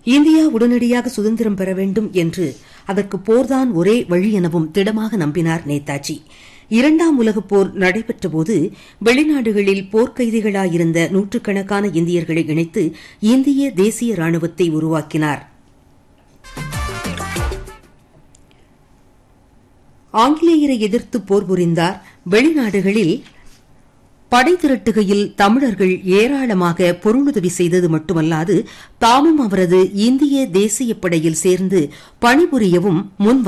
India உடனடியாக சுதந்திரம் பெற வேண்டும் என்று அதற்கு போர்தான் ஒரே வழி எனவும் திடமாக நம்பினார் நேதாஜி இரண்டாம் உலகப் போர் நடைபெற்றபோது வெளிநாடுகளில் போர்க்கைதிகளாயிருந்த நூற்றுக்கணக்கான இந்தியர்களை இணைத்து இந்திய தேசிய ராணுவத்தை உருவாக்கினார் ஆங்கிலேயரை எதிர்த்து போர் புரிந்தார் வெளிநாடுகளில் படை திரட்டுகையில் தமிழர்கள் ஏராளமாக பொருளுதவி செய்தது மட்டுமல்லாது தாமும் அவரது இந்திய தேசிய படையில் சேர்ந்து பணிபுரியவும் முன்